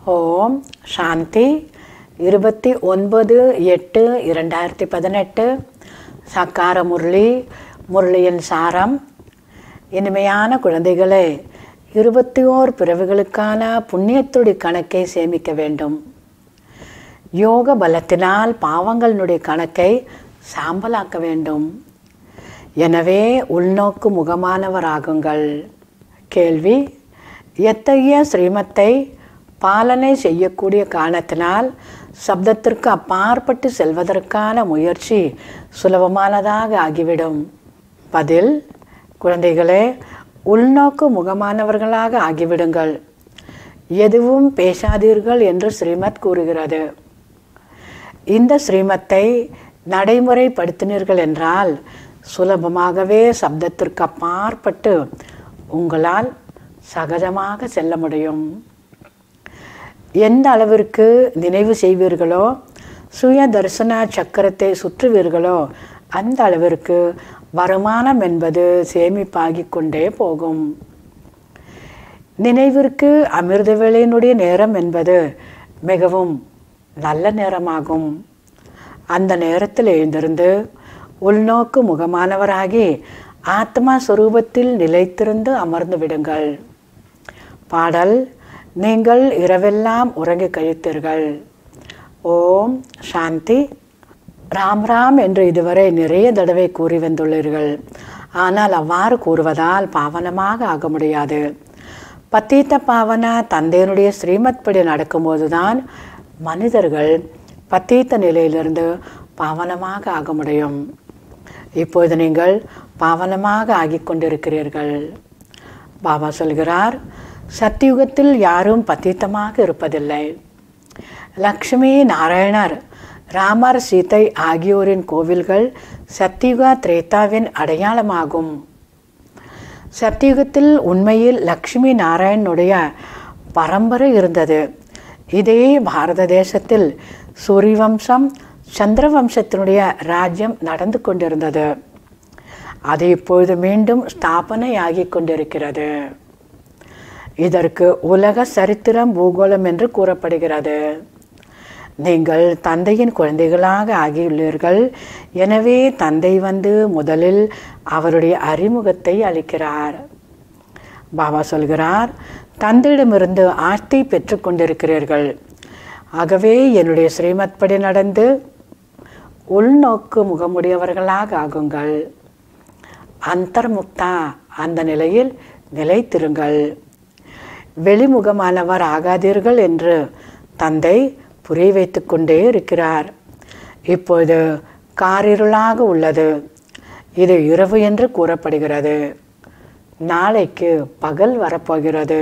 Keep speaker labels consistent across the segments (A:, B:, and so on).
A: ஓம் சாந்தி இருபத்தி ஒன்பது எட்டு இரண்டாயிரத்தி பதினெட்டு சக்கார முரளி முரளியின் சாரம் இனிமையான குழந்தைகளே இருபத்தி ஓர் பிறவிகளுக்கான புண்ணியத்துடைய கணக்கை சேமிக்க வேண்டும் யோக பலத்தினால் பாவங்களினுடைய கணக்கை சாம்பலாக்க வேண்டும் எனவே உள்நோக்கு முகமானவராகுங்கள் கேள்வி எத்தகைய ஸ்ரீமத்தை பாலனை செய்யக்கூடிய காரணத்தினால் சப்தத்திற்கு அப்பாற்பட்டு செல்வதற்கான முயற்சி சுலபமானதாக ஆகிவிடும் பதில் குழந்தைகளே உள்நோக்கு முகமானவர்களாக ஆகிவிடுங்கள் எதுவும் பேசாதீர்கள் என்று ஸ்ரீமத் கூறுகிறது இந்த ஸ்ரீமத்தை நடைமுறைப்படுத்தினீர்கள் என்றால் சுலபமாகவே சப்தத்திற்கு அப்பாற்பட்டு உங்களால் சகஜமாக செல்ல முடியும் எந்த அளவிற்கு நினைவு செய்வீர்களோ சுய தரிசன சக்கரத்தை சுற்றுவீர்களோ அந்த அளவிற்கு வருமானம் என்பது சேமிப்பாகிக் கொண்டே போகும் நினைவிற்கு அமிர்த வேளையினுடைய நேரம் என்பது மிகவும் நல்ல நேரமாகும் அந்த நேரத்தில் எழுந்திருந்து உள்நோக்கு முகமானவராகி ஆத்மா சுரூபத்தில் நிலைத்திருந்து அமர்ந்து விடுங்கள் பாடல் நீங்கள் இரவெல்லாம் உறங்கி கழித்தீர்கள் ஓம் சாந்தி ராம் ராம் என்று இதுவரை நிறைய தடவை கூறி வந்துள்ளீர்கள் ஆனால் அவ்வாறு கூறுவதால் பாவனமாக ஆக முடியாது பத்தீத்த பாவன தந்தையனுடைய ஸ்ரீமத் படி நடக்கும்போதுதான் மனிதர்கள் பத்தீத்த நிலையிலிருந்து பாவனமாக ஆக முடியும் இப்போது நீங்கள் பாவனமாக ஆகிக் கொண்டிருக்கிறீர்கள் பாபா சொல்கிறார் சத்தியுகத்தில் யாரும் பத்தீத்தமாக இருப்பதில்லை லக்ஷ்மி நாராயணர் ராமர் சீதை ஆகியோரின் கோவில்கள் சத்தியுக திரேதாவின் அடையாளமாகும் சத்தியுகத்தில் உண்மையில் லக்ஷ்மி நாராயணனுடைய பரம்பரை இருந்தது இதே பாரத தேசத்தில் சூரியவம்சம் சந்திரவம்சத்தினுடைய ராஜ்யம் நடந்து கொண்டிருந்தது அது இப்பொழுது மீண்டும் ஸ்தாபனையாகி கொண்டிருக்கிறது இதற்கு உலக சரித்திரம் பூகோளம் என்று கூறப்படுகிறது நீங்கள் தந்தையின் குழந்தைகளாக ஆகியுள்ளீர்கள் எனவே தந்தை வந்து முதலில் அவருடைய அறிமுகத்தை அளிக்கிறார் பாபா சொல்கிறார் தந்தையிடமிருந்து ஆஸ்தி பெற்றுக்கொண்டிருக்கிறீர்கள் ஆகவே என்னுடைய ஸ்ரீமத் படி நடந்து உள்நோக்கு முகமுடையவர்களாக ஆகுங்கள் அந்தர்முக்தா அந்த நிலையில் நிலைத்திருங்கள் வெளிமுகமானவர் ஆகாதீர்கள் என்று தந்தை புரிய வைத்து கொண்டே இருக்கிறார் இப்போது காரிருளாக உள்ளது இது இரவு என்று கூறப்படுகிறது நாளைக்கு பகல் வரப்போகிறது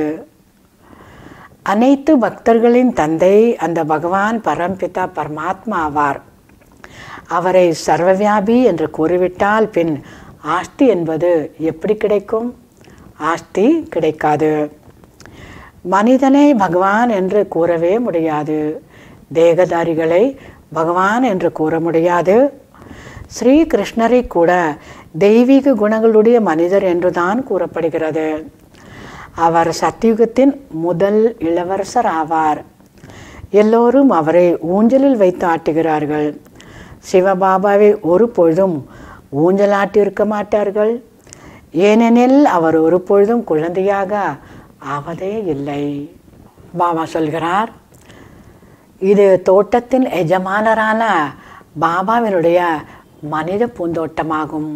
A: அனைத்து பக்தர்களின் தந்தை அந்த பகவான் பரம்பிதா பரமாத்மா ஆவார் அவரை சர்வவியாபி என்று கூறிவிட்டால் பின் ஆஸ்தி என்பது எப்படி கிடைக்கும் ஆஸ்தி கிடைக்காது மனிதனை பகவான் என்று கூறவே முடியாது தேகதாரிகளை பகவான் என்று கூற முடியாது ஸ்ரீ கிருஷ்ணரை கூட தெய்வீக குணங்களுடைய மனிதர் என்றுதான் கூறப்படுகிறது அவர் சத்தியுகத்தின் முதல் இளவரசர் ஆவார் எல்லோரும் அவரை ஊஞ்சலில் வைத்து ஆட்டுகிறார்கள் சிவபாபாவை ஒரு பொழுதும் ஊஞ்சலாட்டியிருக்க மாட்டார்கள் ஏனெனில் அவர் ஒரு பொழுதும் குழந்தையாக ஆவதே இல்லை பாபா சொல்கிறார் இது தோட்டத்தின் எஜமானரான பாபாவினுடைய மனித பூந்தோட்டமாகும்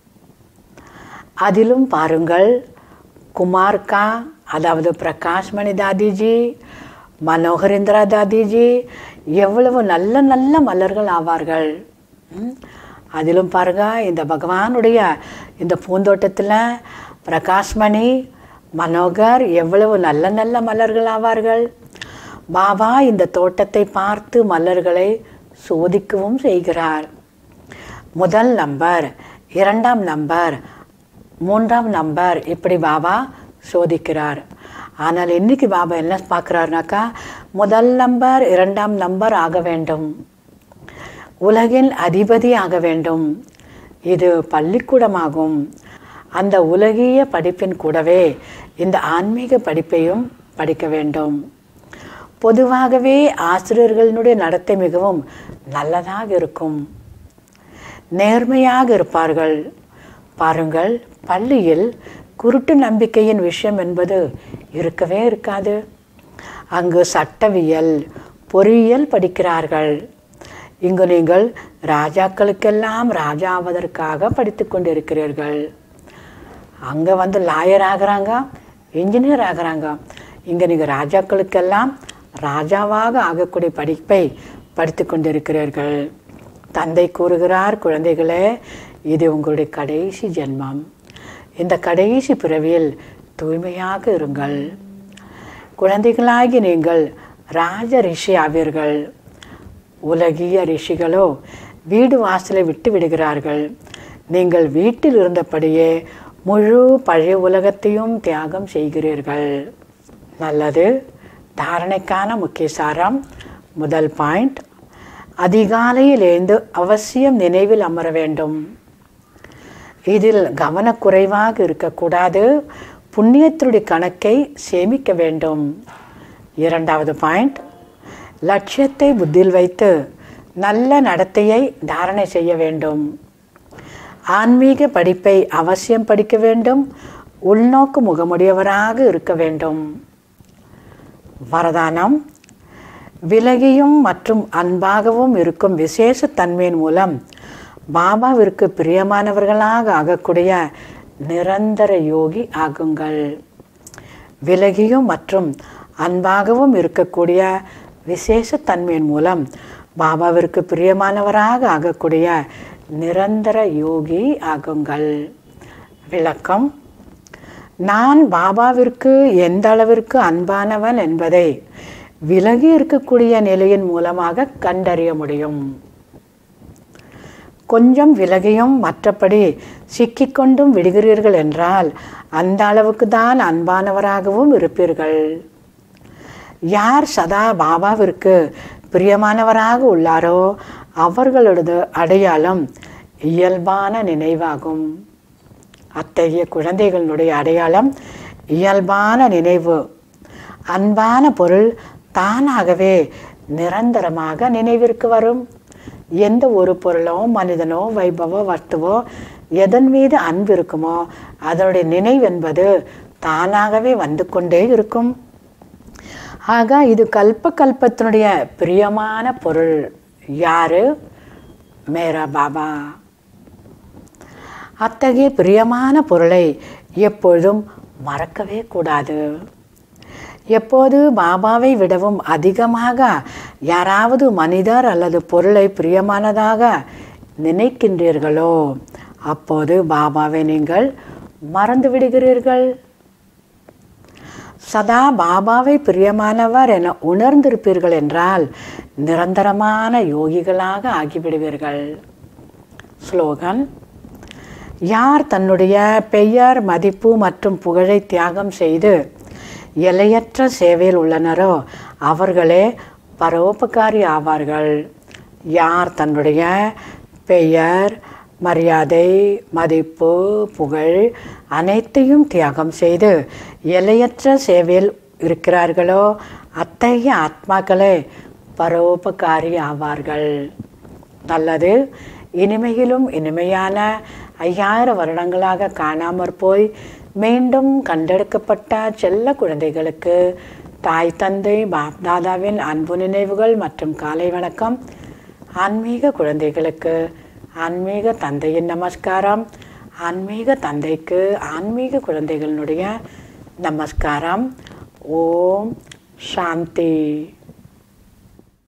A: அதிலும் பாருங்கள் குமார்கா அதாவது பிரகாஷ்மணி தாதிஜி மனோகரேந்திரா தாதிஜி எவ்வளவு நல்ல நல்ல மலர்கள் ஆவார்கள் அதிலும் பாருங்க இந்த பகவானுடைய இந்த பூந்தோட்டத்தில் பிரகாஷ்மணி மனோகர் எவ்வளவு நல்ல நல்ல மலர்கள் ஆவார்கள் பாபா இந்த தோட்டத்தை பார்த்து மலர்களை சோதிக்கவும் செய்கிறார் முதல் நம்பர் இரண்டாம் நம்பர் மூன்றாம் நம்பர் இப்படி பாபா சோதிக்கிறார் ஆனால் இன்னைக்கு பாபா என்ன பார்க்குறாருனாக்கா முதல் நம்பர் இரண்டாம் நம்பர் ஆக வேண்டும் உலகின் அதிபதி ஆக வேண்டும் இது பள்ளிக்கூடமாகும் அந்த உலகிய படிப்பின் கூடவே இந்த ஆன்மீக படிப்பையும் படிக்க வேண்டும் பொதுவாகவே ஆசிரியர்களுடைய நடத்தை மிகவும் நல்லதாக இருக்கும் நேர்மையாக இருப்பார்கள் பாருங்கள் பள்ளியில் குருட்டு நம்பிக்கையின் விஷயம் என்பது இருக்கவே இருக்காது அங்கு சட்டவியல் பொறியியல் படிக்கிறார்கள் இங்கு நீங்கள் ராஜாக்களுக்கெல்லாம் ராஜா ஆவதற்காக படித்து கொண்டிருக்கிறீர்கள் அங்கே வந்து லாயர் ஆகிறாங்க இன்ஜினியர் ஆகிறாங்க இங்கே நீங்கள் ராஜாக்களுக்கெல்லாம் ராஜாவாக ஆகக்கூடிய படிப்பை படித்து கொண்டிருக்கிறீர்கள் தந்தை கூறுகிறார் குழந்தைகளே இது உங்களுடைய கடைசி ஜென்மம் இந்த கடைசி பிறவியில் தூய்மையாக இருங்கள் குழந்தைகளாகி நீங்கள் ராஜ ரிஷி ஆவீர்கள் உலகிய ரிஷிகளோ வீடு வாசலை விட்டு விடுகிறார்கள் நீங்கள் வீட்டில் இருந்தபடியே முழு பழைய உலகத்தையும் தியாகம் செய்கிறீர்கள் நல்லது தாரணைக்கான முக்கிய சாரம் முதல் பாயிண்ட் அதிகாலையில் எழுந்து அவசியம் நினைவில் அமர வேண்டும் இதில் கவனக்குறைவாக இருக்கக்கூடாது புண்ணியத்தினுடைய கணக்கை சேமிக்க வேண்டும் இரண்டாவது பாயிண்ட் லட்சியத்தை புத்தியில் வைத்து நல்ல நடத்தையை தாரணை செய்ய வேண்டும் ஆன்மீக படிப்பை அவசியம் படிக்க வேண்டும் உள்நோக்கு முகமுடையவராக இருக்க வேண்டும் வரதானம் விலகியும் மற்றும் அன்பாகவும் இருக்கும் விசேஷ தன்மையின் மூலம் பாபாவிற்கு பிரியமானவர்களாக ஆகக்கூடிய நிரந்தர யோகி ஆகுங்கள் விலகியும் மற்றும் அன்பாகவும் இருக்கக்கூடிய விசேஷ தன்மையின் மூலம் பாபாவிற்கு பிரியமானவராக ஆகக்கூடிய நிரந்தர யோகி ஆகுங்கள் விளக்கம் நான் பாபாவிற்கு எந்த அளவிற்கு அன்பானவன் என்பதை விலகி இருக்கக்கூடிய நிலையின் மூலமாக கண்டறிய முடியும் கொஞ்சம் விலகியும் மற்றபடி சிக்கிக்கொண்டும் விடுகிறீர்கள் என்றால் அந்த அளவுக்கு தான் அன்பானவராகவும் இருப்பீர்கள் யார் சதா பாபாவிற்கு பிரியமானவராக உள்ளாரோ அவர்களது அடையாளம் இயல்பான நினைவாகும் அத்தகைய குழந்தைகளுடைய அடையாளம் இயல்பான நினைவு அன்பான பொருள் தானாகவே நிரந்தரமாக நினைவிற்கு வரும் எந்த ஒரு பொருளோ மனிதனோ வைபவோ வஸ்துவோ எதன் மீது அன்பு இருக்குமோ அதனுடைய நினைவு என்பது தானாகவே வந்து கொண்டே இருக்கும் ஆக இது கல்ப கல்பத்தினுடைய பிரியமான பொருள் யாரு மேரா பாபா அத்தகைய பிரியமான பொருளை எப்பொழுதும் மறக்கவே கூடாது எப்போது பாபாவை விடவும் அதிகமாக யாராவது மனிதர் அல்லது பொருளை பிரியமானதாக நினைக்கின்றீர்களோ அப்போது பாபாவை நீங்கள் மறந்து விடுகிறீர்கள் சதா பாபாவை பிரியமானவர் என உணர்ந்திருப்பீர்கள் என்றால் நிரந்தரமான யோகிகளாக ஆகிவிடுவீர்கள் ஸ்லோகன் யார் தன்னுடைய பெயர் மதிப்பு மற்றும் புகழை தியாகம் செய்து எல்லையற்ற சேவையில் உள்ளனரோ அவர்களே பரோபகாரி ஆவார்கள் யார் தன்னுடைய பெயர் மரியாதை மதிப்பு புகழ் அனைத்தையும் தியாகம் செய்து எல்லையற்ற சேவையில் இருக்கிறார்களோ அத்தகைய ஆத்மாக்களே பரோபகாரி ஆவார்கள் நல்லது இனிமையிலும் இனிமையான ஐயாயிரம் வருடங்களாக காணாமற் போய் மீண்டும் கண்டெடுக்கப்பட்ட செல்ல குழந்தைகளுக்கு தாய் தந்தை பாப்தாதாவின் அன்பு நினைவுகள் மற்றும் காலை வணக்கம் ஆன்மீக குழந்தைகளுக்கு ஆன்மீக தந்தையின் நமஸ்காரம் ஆன்மீக தந்தைக்கு ஆன்மீக குழந்தைகளினுடைய நமஸ்காரம் ஓம் சாந்தி